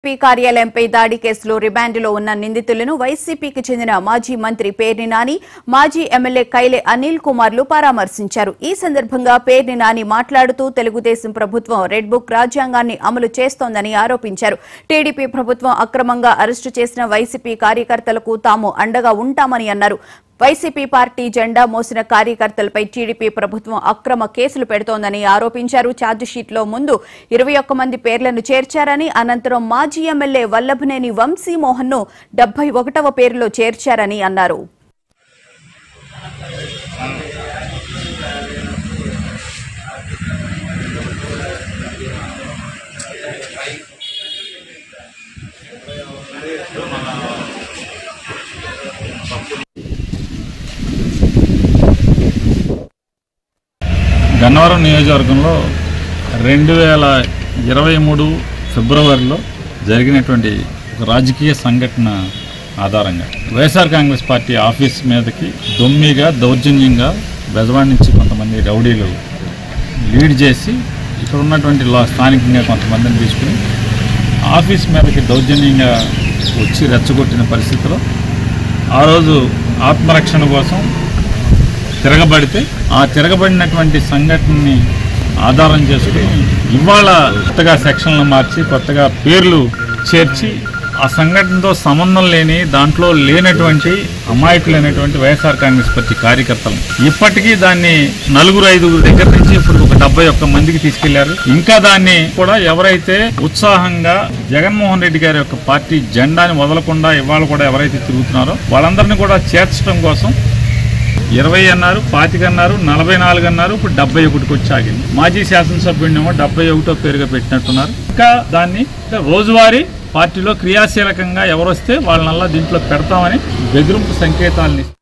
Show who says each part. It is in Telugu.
Speaker 1: పీ కార్యాలయంపై దాడి కేసులో రిమాండ్లో ఉన్న నిందితులను వైసీపీకి చెందిన మాజీ మంత్రి పేర్ని నాని మాజీ ఎమ్మెల్యే కైలే అనిల్ కుమార్లు పరామర్శించారు ఈ సందర్భంగా పేర్ని నాని మాట్లాడుతూ తెలుగుదేశం ప్రభుత్వం రెడ్ బుక్ రాజ్యాంగాన్ని అమలు చేస్తోందని ఆరోపించారు టీడీపీ ప్రభుత్వం అక్రమంగా అరెస్టు చేసిన వైసీపీ కార్యకర్తలకు తాము అండగా ఉంటామని అన్నారు వైసీపీ పార్టీ జెండా మోసిన కార్యకర్తలపై టీడీపీ ప్రభుత్వం అక్రమ కేసులు పెడుతోందని ఆరోపించారు ఛార్జిషీట్లో ముందు ఇరవై ఒక్క మంది పేర్లను చేర్చారని అనంతరం మాజీ ఎమ్మెల్యే వల్లభనేని వంశీమోహన్ ను డెబ్బై ఒకటవ పేరులో చేర్చారని అన్నారు
Speaker 2: గన్నవరం నియోజకవర్గంలో రెండు వేల ఇరవై మూడు ఫిబ్రవరిలో జరిగినటువంటి ఒక రాజకీయ సంఘటన ఆధారంగా వైఎస్ఆర్ కాంగ్రెస్ పార్టీ ఆఫీస్ మీదకి దొమ్మిగా దౌర్జన్యంగా బెజవాడ నుంచి కొంతమంది రౌడీలు లీడ్ చేసి ఇక్కడ ఉన్నటువంటి లా స్థానికంగా కొంతమందిని తీసుకుని ఆఫీస్ మీదకి దౌర్జన్యంగా వచ్చి రెచ్చగొట్టిన పరిస్థితిలో ఆ రోజు ఆత్మరక్షణ కోసం తిరగబడితే ఆ తిరగబడినటువంటి సంఘటనని ఆధారం చేసుకుని ఇవాళ కొత్తగా సెక్షన్లు మార్చి కొత్తగా పేర్లు చేర్చి ఆ సంఘటనతో సంబంధం లేని దాంట్లో లేనటువంటి అమాయకులైనటువంటి వైఎస్ఆర్ కాంగ్రెస్ పార్టీ కార్యకర్తలు ఇప్పటికీ దాన్ని నలుగురు ఐదుగురు దగ్గర నుంచి ఇప్పుడు ఒక డెబ్బై ఒక్క మందికి తీసుకెళ్లారు ఇంకా దాన్ని కూడా ఎవరైతే ఉత్సాహంగా జగన్మోహన్ రెడ్డి గారి యొక్క పార్టీ జెండాని వదలకుండా ఇవాళ కూడా ఎవరైతే తిరుగుతున్నారో వాళ్ళందరినీ కూడా చేర్చడం కోసం ఇరవై అన్నారు పాతిక అన్నారు నలభై నాలుగు అన్నారు ఇప్పుడు డెబ్బై ఒకటికి వచ్చి ఆగింది మాజీ శాసనసభ్యుడినేమో డెబ్బై ఒకటో పేరుగా పెట్టినట్టున్నారు ఇంకా దాన్ని అంటే రోజువారీ పార్టీలో క్రియాశీలకంగా ఎవరొస్తే వాళ్ళనల్లా దీంట్లో పెడతామని బెదిరింపు సంకేతాలని